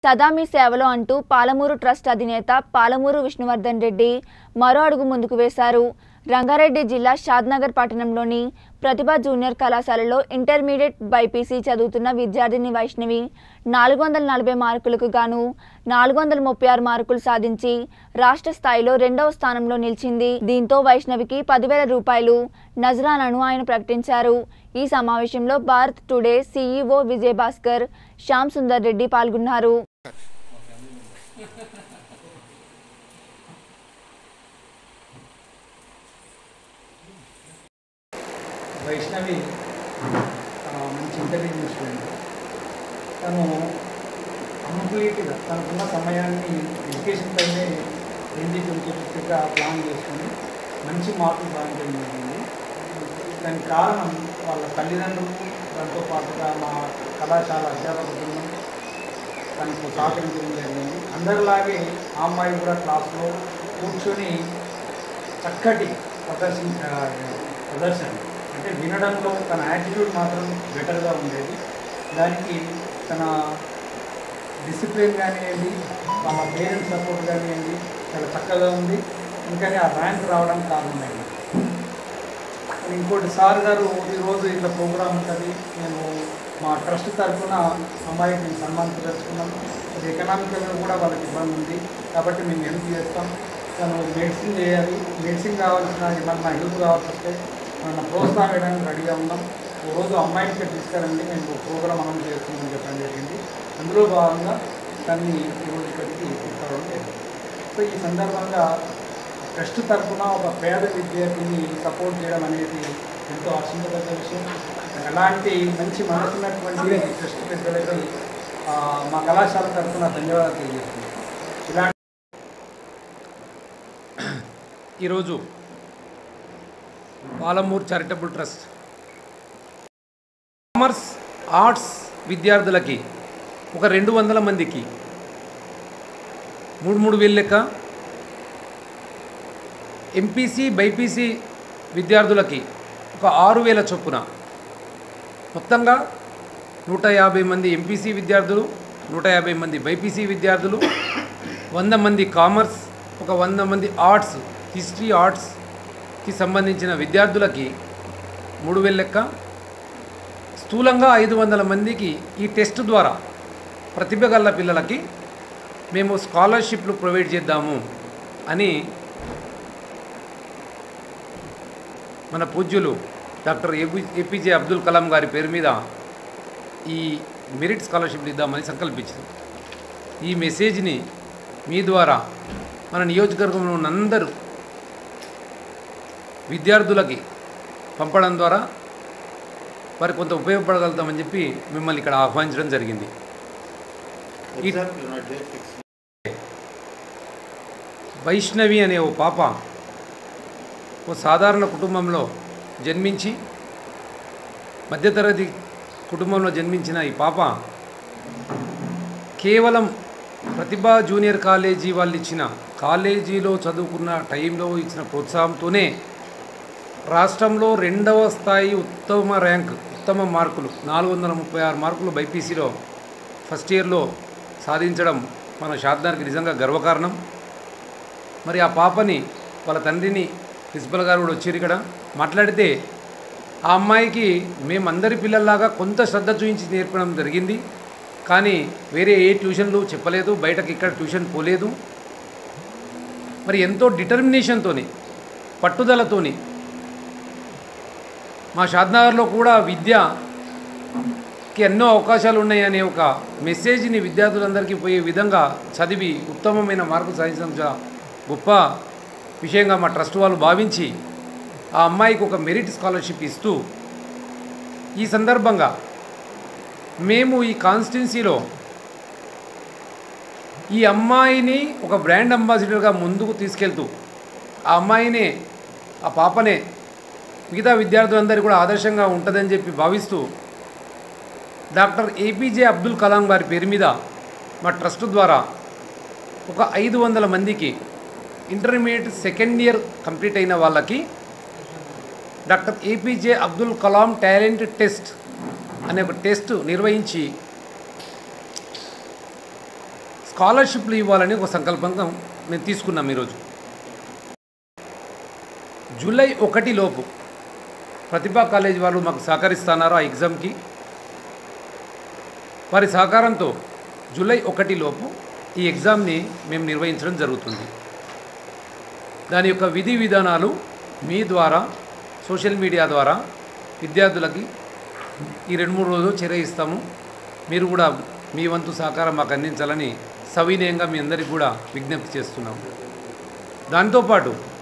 సదా మీ సేవలో అంటూ పాలమూరు ట్రస్ట్ అధినేత పాలమూరు విష్ణువర్ధన్ రెడ్డి మరో అడుగు ముందుకు వేశారు రంగారెడ్డి జిల్లా షాద్నగర్ పట్టణంలోని ప్రతిభ జూనియర్ కళాశాలలో ఇంటర్మీడియట్ బైపీసీ చదువుతున్న విద్యార్థిని వైష్ణవి నాలుగు వందల నలభై మార్కులకు గాను నాలుగు వందల ముప్పై ఆరు మార్కులు సాధించి రాష్ట్ర స్థాయిలో రెండవ స్థానంలో నిలిచింది దీంతో వైష్ణవికి పదివేల రూపాయలు నజరానాను ఆయన ప్రకటించారు ఈ సమావేశంలో భారత్ టుడే సీఈఓ విజయభాస్కర్ శ్యామ్ సుందర్ రెడ్డి పాల్గొన్నారు వైష్ణవి ఆ, మంచి ఇంటెలిజెంట్ స్టూడెంట్ తను కంప్లీట్గా తనకున్న సమయాన్ని ఎడ్యుకేషన్ పైనే హిందీ కొంచెం పూర్తిగా ప్లాన్ చేసుకొని మంచి మార్కులు సాధించడం జరిగింది దానికి కారణం వాళ్ళ తల్లిదండ్రులు దాంతో పాటుగా మా కళాశాల అధ్యాపక బృందం తనకు సహకరించడం జరిగింది అందరిలాగే ఆ అమ్మాయి కూడా క్లాస్లో కూర్చొని చక్కటి ప్రదర్శన ప్రదర్శన అంటే వినడంలో తన యాటిట్యూడ్ మాత్రం బెటర్గా ఉండేది దానికి తన డిసిప్లిన్ కానివ్వండి వాళ్ళ పేరెంట్స్ సపోర్ట్ కానివ్వండి చాలా చక్కగా ఉంది ఇంకనే ఆ ర్యాంక్ రావడానికి కారణమైంది ఇంకోటి సార్ గారు ఈరోజు ఇట్లా ప్రోగ్రామ్ ఉంటుంది నేను మా ట్రస్ట్ తరఫున అమ్మాయికి మేము సన్మానించదలుచుకున్నాము అది ఎకనామికల్గా కూడా వాళ్ళకి ఇబ్బంది ఉంది కాబట్టి మేము హెల్ప్ చేస్తాం తను మెడిసిన్ చేయాలి మెడిసిన్ కావాల్సిన ఏమన్నా హెల్ప్ కావాల్సి వస్తే మన ప్రోత్సాహం వేయడానికి రెడీగా ఉన్నాం ఓ రోజు అమ్మాయిని ఇక్కడ తీసుకురండి మేము ప్రోగ్రామ్ అమలు చేస్తున్నామని చెప్పడం జరిగింది అందులో భాగంగా దాన్ని ఈరోజు ఇక్కడికి తీసుకురావడం జరిగింది సో ఈ సందర్భంగా ట్రస్ట్ తరఫున ఒక పేద విద్యార్థిని సపోర్ట్ చేయడం అనేది ఎంతో హర్షించదగ్గ విషయం అలాంటి మంచి మనసున్నటువంటి ట్రస్ట్ పెద్దలకి ఆ, మా కళాశాల తరఫున ధన్యవాదాలు తెలియజేస్తున్నాను ఇలాంటి ఈరోజు Palamuru charitable trust commerce arts విద్యార్థులకి ఒక రెండు వందల మందికి మూడు మూడు వేలు లెక్క ఎంపీసీ బైపీసీ విద్యార్థులకి ఒక ఆరు వేల చొప్పున మొత్తంగా నూట యాభై మంది ఎంపీసీ విద్యార్థులు నూట యాభై మంది బైపీసీ విద్యార్థులు వంద మంది కామర్స్ ఒక వంద మంది ఆర్ట్స్ హిస్టరీ ఆర్ట్స్కి సంబంధించిన విద్యార్థులకి మూడు వేల లెక్క స్థూలంగా ఐదు వందల మందికి ఈ టెస్ట్ ద్వారా ప్రతిభ గల పిల్లలకి మేము స్కాలర్షిప్లు ప్రొవైడ్ చేద్దాము అని మన పూజ్యులు doctor AP APJ Abdul Kalam గారి పేరు మీద ఈ మెరిట్ స్కాలర్షిప్లు ఇద్దామని సంకల్పించింది ఈ మెసేజ్ని మీ ద్వారా మన నియోజకవర్గంలో ఉన్న అందరూ విద్యార్థులకి పంపడం ద్వారా వారి కొంత ఉపయోగపడగలుగుతామని చెప్పి మిమ్మల్ని ఇక్కడ ఆహ్వానించడం జరిగింది ఈ వైష్ణవి అనే ఓ పాప ఓ సాధారణ కుటుంబంలో జన్మించి మధ్యతరగతి కుటుంబంలో జన్మించిన ఈ పాప కేవలం ప్రతిభా జూనియర్ కాలేజీ వాళ్ళు ఇచ్చిన కాలేజీలో చదువుకున్న టైంలో ఇచ్చిన ప్రోత్సాహంతోనే రాష్ట్రంలో రెండవ స్థాయి ఉత్తమ ర్యాంక్ ఉత్తమ మార్కులు నాలుగు వందల ముప్పై ఆరు మార్కులు బైపీసీలో ఫస్ట్ ఇయర్లో సాధించడం మన షాద్నార్కి నిజంగా గర్వకారణం మరి ఆ పాపని వాళ్ళ తండ్రిని ప్రిన్సిపల్ గారు కూడా వచ్చారు ఇక్కడ మాట్లాడితే ఆ అమ్మాయికి మేమందరి పిల్లల్లాగా కొంత శ్రద్ధ చూపించి నేర్పడం జరిగింది కానీ వేరే ఏ ట్యూషన్లు చెప్పలేదు బయటకి ఇక్కడ ట్యూషన్ పోలేదు మరి ఎంతో డిటర్మినేషన్తోని పట్టుదలతోని మా షాద్నగర్లో కూడా విద్యకి ఎన్నో అవకాశాలు ఉన్నాయనే ఒక మెసేజ్ని విద్యార్థులందరికీ పోయే విధంగా చదివి ఉత్తమమైన మార్కులు సాధించడం చాలా గొప్ప విషయంగా మా ట్రస్ట్ వాళ్ళు భావించి ఆ అమ్మాయికి ఒక మెరిట్ స్కాలర్షిప్ ఇస్తూ ఈ సందర్భంగా మేము ఈ కాన్స్టిట్యున్సీలో ఈ అమ్మాయిని ఒక బ్రాండ్ అంబాసిడర్గా ముందుకు తీసుకెళ్తూ ఆ అమ్మాయినే ఆ పాపనే మిగతా విద్యార్థులందరూ కూడా ఆదర్శంగా ఉంటుందని చెప్పి భావిస్తూ డాక్టర్ ఏపీజే అబ్దుల్ కలాం గారి పేరు మీద మా ట్రస్ట్ ద్వారా ఒక ఐదు వందల మందికి ఇంటర్మీడియట్ సెకండ్ ఇయర్ కంప్లీట్ అయిన వాళ్ళకి doctor APJ Abdul Kalam talent test అనే ఒక టెస్ట్ నిర్వహించి స్కాలర్షిప్లు ఇవ్వాలని ఒక సంకల్పంగా మేము తీసుకున్నాం ఈరోజు జూలై ఒకటి లోపు ప్రతిభా కాలేజ్ వాళ్ళు మాకు సహకరిస్తున్నారు ఆ ఎగ్జామ్కి వారి సహకారంతో జూలై ఒకటి లోపు ఈ ఎగ్జామ్ని మేము నిర్వహించడం జరుగుతుంది దాని యొక్క విధి విధానాలు మీ ద్వారా సోషల్ మీడియా ద్వారా విద్యార్థులకి ఈ రెండు మూడు రోజులు చర్య ఇస్తాము మీరు కూడా మీ వంతు సహకారం మాకు అందించాలని సవినయంగా మీ అందరికీ కూడా విజ్ఞప్తి చేస్తున్నాము దాంతోపాటు